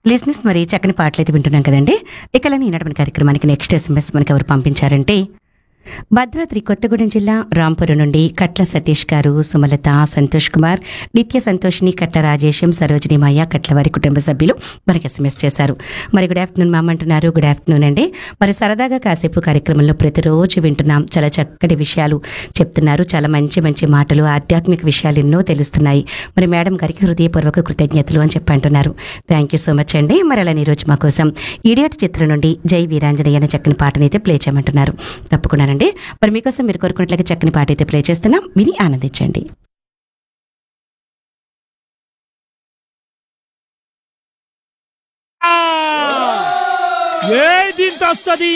లిజినెస్ మరి చక్కని పాటలు అయితే వింటున్నాం కదండి ఇక ఈనాటి కార్యక్రమానికి నెక్స్ట్ ఎస్ఎంఎస్ మనకి ఎవరు పంపించారంటే భద్రాద్రి కొత్తగూడెం జిల్లా రాంపురం నుండి కట్ల సతీష్ గారు సుమలత సంతోష్ కుమార్ నిత్య సంతోషిని కట్ల రాజేశం సరోజిని మాయ కట్ల వారి కుటుంబ సభ్యులు మనకి ఎస్ఎంఎస్ చేశారు మరి గుడ్ ఆఫ్టర్నూన్ మామ అంటున్నారు గుడ్ ఆఫ్టర్నూన్ అండి మరి సరదాగా కాసేపు కార్యక్రమంలో ప్రతిరోజు వింటున్నాం చాలా చక్కటి విషయాలు చెప్తున్నారు చాలా మంచి మంచి మాటలు ఆధ్యాత్మిక విషయాలు ఎన్నో తెలుస్తున్నాయి మరి మేడం గారికి హృదయపూర్వక కృతజ్ఞతలు అని చెప్పి అంటున్నారు థ్యాంక్ యూ సో మచ్ అండి మరి అలా ఈ రోజు మా కోసం ఇడియట్ చిత్రం నుండి జై వీరాంజనేయ అనే చక్కని పాటని అయితే ప్లే చేయమంటున్నారు తప్పకుండానండి మరి మీకోసం మీరు కోరుకున్నట్లుగా చక్కని పాట అయితే ప్లే చేస్తున్నాం విని ఆనందించండి ఏ దీంతో వస్తుంది